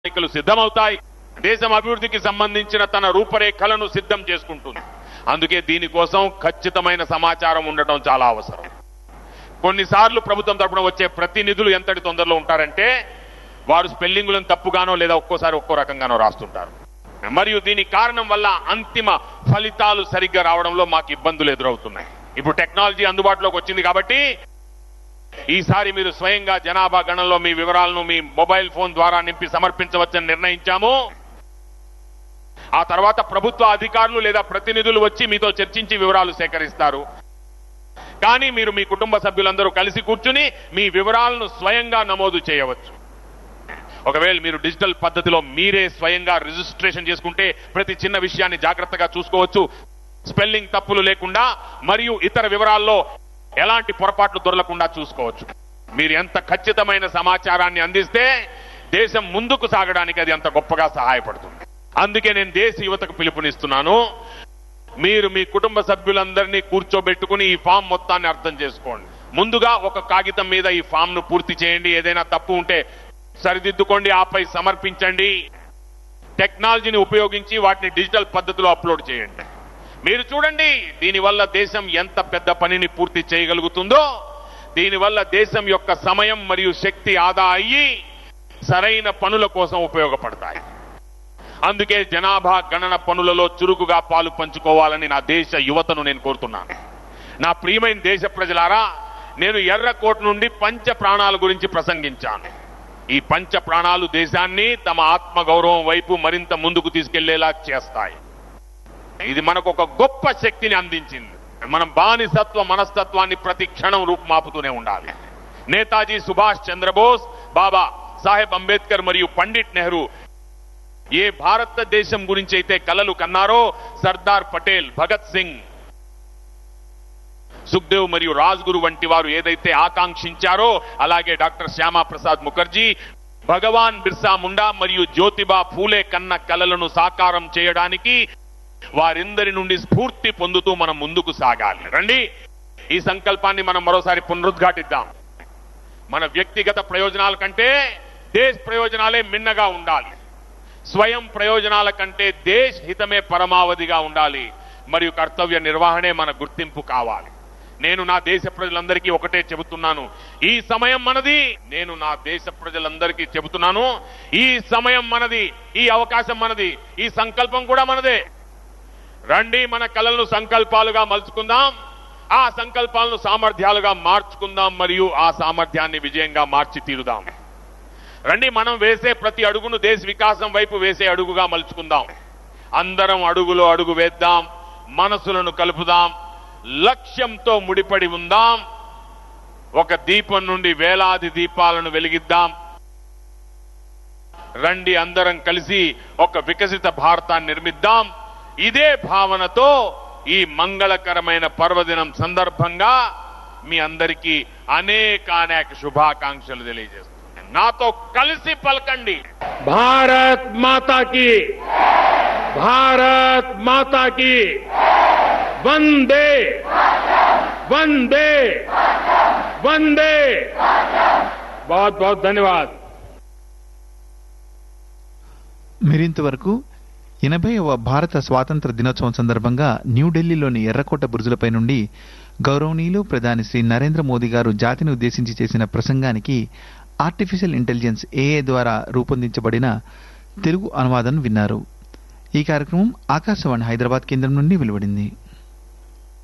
ప్రణాళికలు సిద్ధమవుతాయి దేశం అభివృద్ధికి సంబంధించిన తన రూపరేఖలను సిద్ధం చేసుకుంటుంది అందుకే దీనికోసం ఖచ్చితమైన సమాచారం ఉండటం చాలా అవసరం కొన్నిసార్లు ప్రభుత్వం తరపున వచ్చే ప్రతినిధులు ఎంతటి తొందరలో ఉంటారంటే వారు స్పెల్లింగులను తప్పుగానో లేదా ఒక్కోసారి ఒక్కో రకంగానో రాస్తుంటారు మరియు దీని కారణం వల్ల అంతిమ ఫలితాలు సరిగ్గా రావడంలో మాకు ఇబ్బందులు ఎదురవుతున్నాయి ఇప్పుడు టెక్నాలజీ అందుబాటులోకి వచ్చింది కాబట్టి ఈసారి మీరు స్వయంగా జనాభా గణంలో మీ వివరాలను మీ మొబైల్ ఫోన్ ద్వారా నింపి సమర్పించవచ్చని నిర్ణయించాము ఆ తర్వాత ప్రభుత్వ అధికారులు లేదా ప్రతినిధులు వచ్చి మీతో చర్చించి వివరాలు సేకరిస్తారు కానీ మీరు మీ కుటుంబ సభ్యులందరూ కలిసి కూర్చుని మీ వివరాలను స్వయంగా నమోదు చేయవచ్చు ఒకవేళ మీరు డిజిటల్ పద్ధతిలో మీరే స్వయంగా రిజిస్ట్రేషన్ చేసుకుంటే ప్రతి చిన్న విషయాన్ని జాగ్రత్తగా చూసుకోవచ్చు స్పెల్లింగ్ తప్పులు లేకుండా మరియు ఇతర వివరాల్లో ఎలాంటి పొరపాట్లు దొరలకుండా చూసుకోవచ్చు మీరు ఎంత ఖచ్చితమైన సమాచారాన్ని అందిస్తే దేశం ముందుకు సాగడానికి అది అంత గొప్పగా సహాయపడుతుంది అందుకే నేను దేశ యువతకు పిలుపునిస్తున్నాను మీరు మీ కుటుంబ సభ్యులందరినీ కూర్చోబెట్టుకుని ఈ ఫామ్ మొత్తాన్ని అర్థం చేసుకోండి ముందుగా ఒక కాగితం మీద ఈ ఫామ్ ను పూర్తి చేయండి ఏదైనా తప్పు ఉంటే సరిదిద్దుకోండి ఆపై సమర్పించండి టెక్నాలజీని ఉపయోగించి వాటిని డిజిటల్ పద్ధతిలో అప్లోడ్ చేయండి మీరు చూడండి దీనివల్ల దేశం ఎంత పెద్ద పనిని పూర్తి చేయగలుగుతుందో దీనివల్ల దేశం యొక్క సమయం మరియు శక్తి ఆదా అయ్యి సరైన పనుల కోసం ఉపయోగపడతాయి అందుకే జనాభా గణన పనులలో చురుకుగా పాలు పంచుకోవాలని నా దేశ యువతను నేను కోరుతున్నాను నా ప్రియమైన దేశ ప్రజలారా నేను ఎర్రకోట నుండి పంచ ప్రాణాల గురించి ప్రసంగించాను ఈ పంచ ప్రాణాలు దేశాన్ని తమ ఆత్మ గౌరవం వైపు మరింత ముందుకు తీసుకెళ్లేలా చేస్తాయి ఇది మనకు ఒక గొప్ప శక్తిని అందించింది మనం బానిసత్వ మనస్తత్వాన్ని ప్రతి క్షణం రూపుమాపుతూనే ఉండాలి నేతాజీ సుభాష్ చంద్రబోస్ బాబా సాహెబ్ అంబేద్కర్ మరియు పండిట్ నెహ్రూ ఏ భారతదేశం గురించి అయితే కలలు కన్నారో సర్దార్ పటేల్ భగత్ సింగ్ సుఖ్దేవ్ మరియు రాజ్గురు వంటి వారు ఏదైతే ఆకాంక్షించారో అలాగే డాక్టర్ శ్యామా ప్రసాద్ ముఖర్జీ భగవాన్ బిర్సా ముండా మరియు జ్యోతిబా ఫూలే కన్న కలలను సాకారం చేయడానికి వారిందరి నుండి స్ఫూర్తి పొందుతూ మనం ముందుకు సాగాలి రండి ఈ సంకల్పాన్ని మనం మరోసారి పునరుద్ఘాటిద్దాం మన వ్యక్తిగత ప్రయోజనాల కంటే దేశ ప్రయోజనాలే మిన్నగా ఉండాలి స్వయం ప్రయోజనాల కంటే దేశ్ హితమే పరమావధిగా ఉండాలి మరియు కర్తవ్య నిర్వహణే మన గుర్తింపు కావాలి నేను నా దేశ ప్రజలందరికీ ఒకటే చెబుతున్నాను ఈ సమయం మనది నేను నా దేశ ప్రజలందరికీ చెబుతున్నాను ఈ సమయం మనది ఈ అవకాశం మనది ఈ సంకల్పం కూడా మనదే రండి మన కళలను సంకల్పాలుగా మలుచుకుందాం ఆ సంకల్పాలను సామర్థ్యాలుగా మార్చుకుందాం మరియు ఆ సామర్థ్యాన్ని విజయంగా మార్చి తీరుదాం రండి మనం వేసే ప్రతి అడుగును దేశ వికాసం వైపు వేసే అడుగుగా మలుచుకుందాం అందరం అడుగులో అడుగు వేద్దాం మనసులను కలుపుదాం లక్ష్యంతో ముడిపడి ఉందాం ఒక దీపం నుండి వేలాది దీపాలను వెలిగిద్దాం రండి అందరం కలిసి ఒక వికసిత భారతాన్ని నిర్మిద్దాం ఇదే భావనతో ఈ మంగళకరమైన పర్వదినం సందర్భంగా మీ అందరికీ అనేక అనేక శుభాకాంక్షలు తెలియజేస్తున్నాను నాతో కలిసి పలకండి భారత్ మాతా की भारत माता की वंदे वंदे वंदे बहुत बहुत धन्यवाद మీరింతవరకు ఎనభైవ భారత స్వాతంత్ర దినోత్సవం సందర్భంగా న్యూఢిల్లీలోని ఎర్రకోట బురుజులపై నుండి గౌరవనీయులు ప్రధాని శ్రీ నరేంద్ర మోదీ గారు జాతిని ఉద్దేశించి చేసిన ప్రసంగానికి ఆర్టిఫిషియల్ ఇంటెలిజెన్స్ ఏఏ ద్వారా రూపొందించబడిన తెలుగు అనువాదం విన్నారు ఈ కార్యక్రమం ఆకాశవాణి హైదరాబాద్ కేంద్రం నుండి వెలువడింది